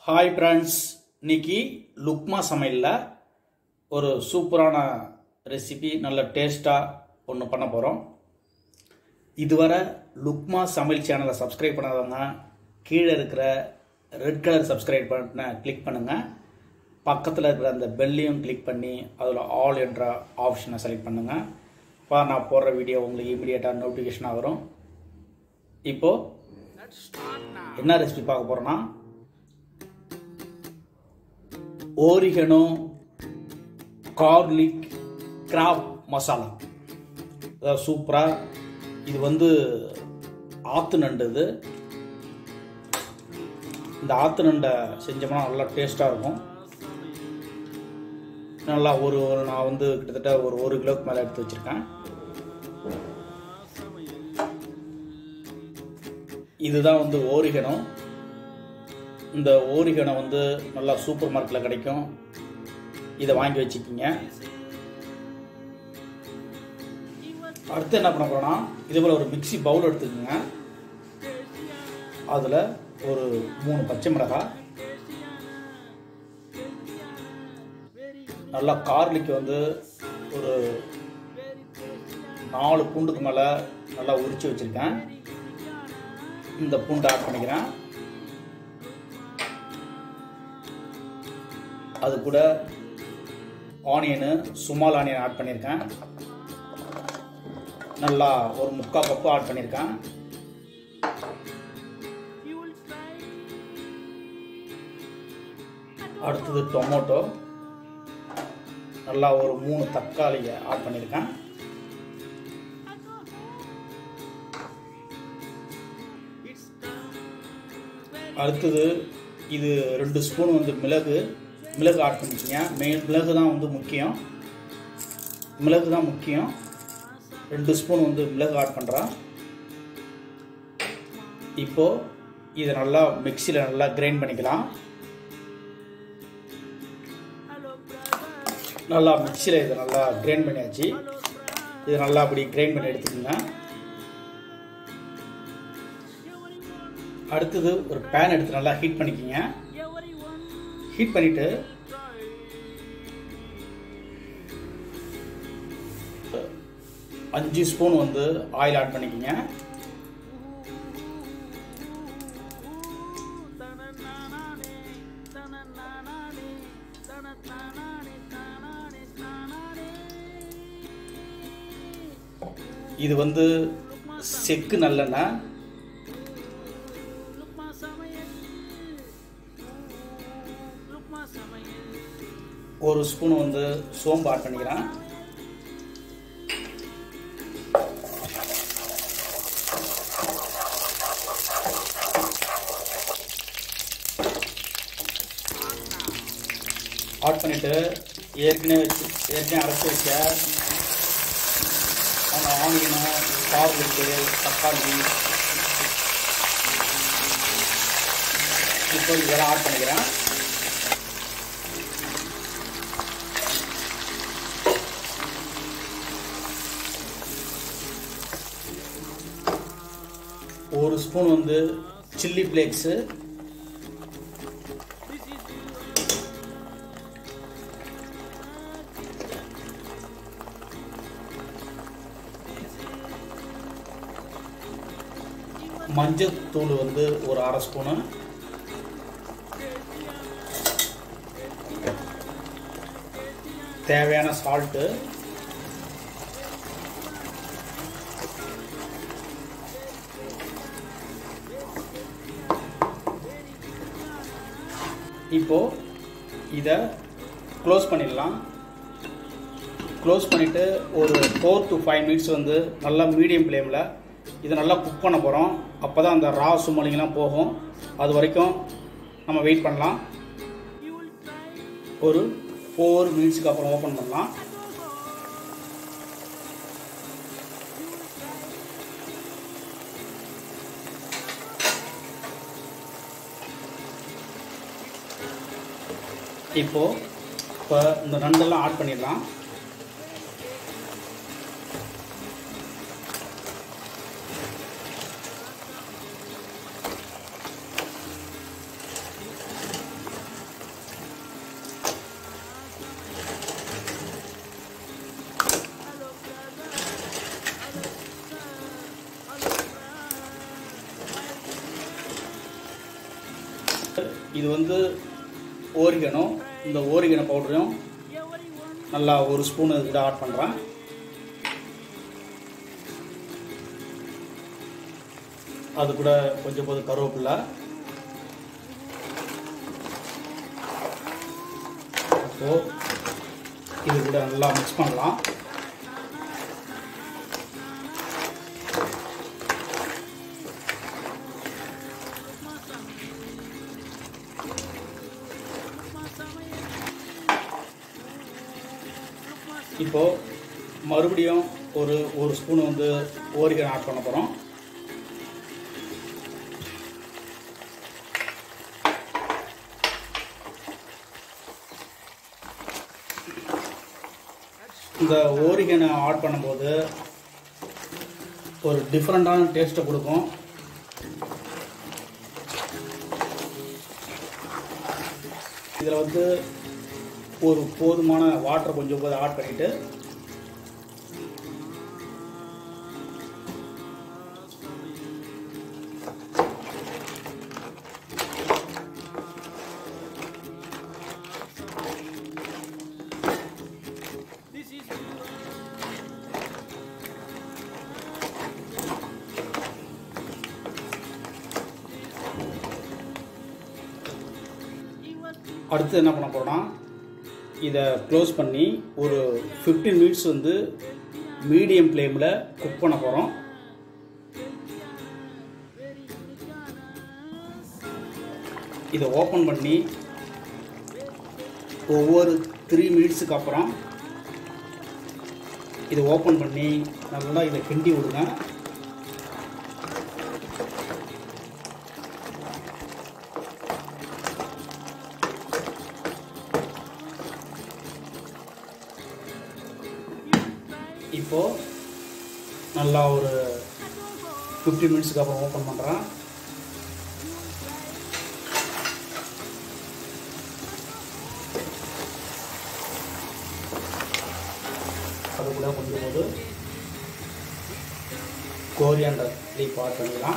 hi friends இன்னைக்கு லுக்மா சமையலில் ஒரு சூப்பரான ரெசிபி நல்ல டேஸ்ட்டாக ஒன்று பண்ண போகிறோம் இதுவரை லுக்மா சமையல் சேனலை சப்ஸ்கிரைப் பண்ணாதவங்க கீழே இருக்கிற ரெட் கலர் சப்ஸ்கிரைப் பண்ண கிளிக் பண்ணுங்கள் பக்கத்தில் இருக்கிற அந்த பெல்லையும் கிளிக் பண்ணி அதில் ஆல் என்ற ஆப்ஷனை செலக்ட் பண்ணுங்கள் இப்போ நான் போடுற வீடியோ உங்களுக்கு இமீடியட்டாக நோட்டிஃபிகேஷனாக வரும் இப்போது என்ன ரெசிபி பார்க்க போகிறோன்னா ஓரிகனோ கார்லிக் கிராப் மசாலா அதாவது சூப்பராக இது வந்து ஆத்து நண்டு இது இந்த ஆத்து நண்டை செஞ்சோம்னா நல்லா டேஸ்ட்டாக இருக்கும் நல்லா ஒரு ஒரு நான் வந்து கிட்டத்தட்ட ஒரு ஒரு கிலோவுக்கு மேலே எடுத்து வச்சுருக்கேன் இதுதான் வந்து ஓரிகனோ இந்த ஓரிகனை வந்து நல்லா சூப்பர் மார்க்கெட்டில் கிடைக்கும் இதை வாங்கி வச்சுக்கிங்க அடுத்து என்ன பண்ண போறோம்னா இதே போல் ஒரு மிக்ஸி பவுல் எடுத்துக்கோங்க அதில் ஒரு மூணு பச்சை மிளகாய் நல்லா கார்லிக்கு வந்து ஒரு நாலு பூண்டுக்கு மேலே நல்லா உரிச்சு வச்சுருக்கேன் இந்த பூண்டை ஆட் பண்ணிக்கிறேன் அது கூட ஆனியனு சுமால் ஆனியன் ஆட் பண்ணியிருக்கேன் நல்லா ஒரு முக்கால் கப்பு ஆட் பண்ணியிருக்கேன் அடுத்தது டொமேட்டோ நல்லா ஒரு மூணு தக்காளியை ஆட் பண்ணியிருக்கேன் அடுத்தது இது ரெண்டு ஸ்பூன் வந்து மிளகு மிளகு ஆட் பண்ணிக்கோங்க மே மிளகு தான் வந்து முக்கியம் மிளகு தான் முக்கியம் ரெண்டு ஸ்பூன் வந்து மிளகு ஆட் பண்ணுறேன் இப்போது இதை நல்லா மிக்சியில் நல்லா கிரைண்ட் பண்ணிக்கலாம் நல்லா மிக்சியில் இதை நல்லா கிரைண்ட் பண்ணியாச்சு இதை நல்லா அப்படி கிரைண்ட் பண்ணி எடுத்துக்கோங்க அடுத்தது ஒரு பேன் எடுத்து நல்லா ஹீட் பண்ணிக்கோங்க ஹீட் பண்ணிட்டு அஞ்சு ஸ்பூன் வந்து ஆயில் ஆட் பண்ணிக்கோங்க இது வந்து செக்கு நல்லெண்ணெய் ஒரு ஸ்பூன் வந்து சோம்பு ஆட் பண்ணிக்கிறேன் ஆட் பண்ணிட்டு ஏற்கனவே வச்சு ஏற்கனவே அரைச்சி வச்ச அந்த ஆனியனு கார்லிக்கு தக்காளி இப்போ இதெல்லாம் ஆட் பண்ணிக்கிறேன் ஒரு ஸ்பூன் வந்து சில்லி ஃப்ளேக்ஸு மஞ்சள் தூள் வந்து ஒரு அரை ஸ்பூனு தேவையான சால்ட்டு இப்போது இதை க்ளோஸ் பண்ணிடலாம் க்ளோஸ் பண்ணிவிட்டு ஒரு ஃபோர் டு ஃபைவ் மினிட்ஸ் வந்து நல்லா மீடியம் ஃப்ளேமில் இதை நல்லா குக் பண்ண போகிறோம் அப்போ தான் அந்த ரா சுமலிங்கெலாம் போகும் அது வரைக்கும் நம்ம வெயிட் பண்ணலாம் ஒரு ஃபோர் மினிட்ஸ்க்கு அப்புறம் ஓப்பன் பண்ணலாம் இப்போது இப்போ இந்த நண்டெல்லாம் ஆட் பண்ணிடலாம் இது வந்து ஓரிகனோ இந்த ஓரிகனோ பவுடரையும் நல்லா ஒரு ஸ்பூன் இதுக்கிட்ட ஆட் பண்ணுறேன் அது கூட கொஞ்சம் போது கருவேப்பிலை ஸோ இது கூட நல்லா மிக்ஸ் பண்ணலாம் இப்போ மறுபடியும் ஒரு ஒரு ஸ்பூன் வந்து ஓரிகன் ஆட் பண்ண போகிறோம் இந்த ஓரிகனை ஆட் பண்ணும்போது ஒரு டிஃப்ரெண்ட்டான டேஸ்ட்டை கொடுக்கும் இதில் வந்து ஒரு போதுமான வாட்டர் கொஞ்சம் போது ஆட் பண்ணிவிட்டு அடுத்து என்ன பண்ண போகிறோம்னா இதை க்ளோஸ் பண்ணி ஒரு 15 மினிட்ஸ் வந்து மீடியம் ஃப்ளேமில் குக் பண்ண போகிறோம் இதை ஓப்பன் பண்ணி ஒவ்வொரு த்ரீ மினிட்ஸுக்கு அப்புறம் இதை ஓப்பன் பண்ணி நல்லா இதை கிண்டி விடுங்க இப்போது நல்லா ஒரு ஃபிஃப்டி மினிட்ஸ்க்கு அப்புறம் ஓப்பன் பண்ணுறேன் அது கூட கொஞ்சம் போது கோரியாண்டர் லீப் ஆட் பண்ணிடலாம்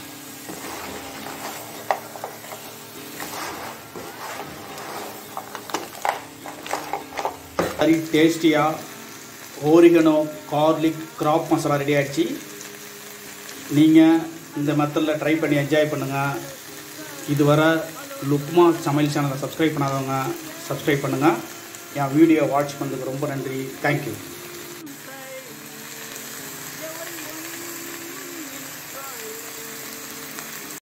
சரி டேஸ்டியாக oregano garlic crab masala ready ஆயிடுச்சு நீங்கள் இந்த மெத்தடில் ட்ரை பண்ணி என்ஜாய் பண்ணுங்கள் இதுவரை லுக்மா சமையல் சேனலை சப்ஸ்கிரைப் பண்ணாதவங்க சப்ஸ்கிரைப் பண்ணுங்கள் என் வீடியோ வாட்ச் பண்ணதுக்கு ரொம்ப நன்றி தேங்க்யூ